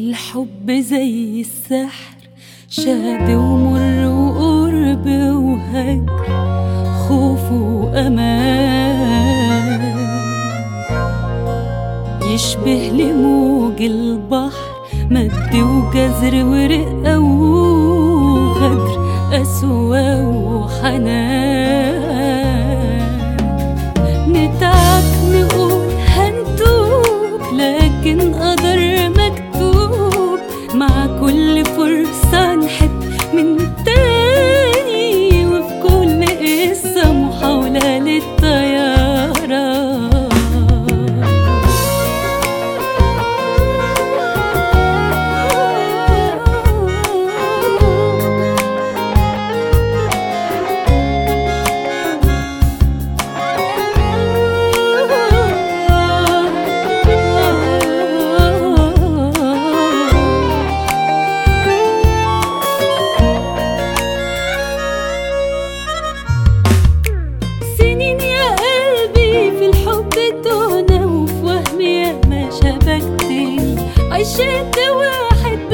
الحب زي السحر شاد ومر وقرب وهجر خوف وأمان يشبه لموج البحر مد وجزر ورقة وغدر قسوة وحنان نتعب نقول هنتوب لكن قدر مكتوب مع كل فرصة نحب من تاني وفي كل قصة محاولة للطيارة سنين يا قلبي في الحب تهنا وفي وهم يا ما شبكتني عشت واحد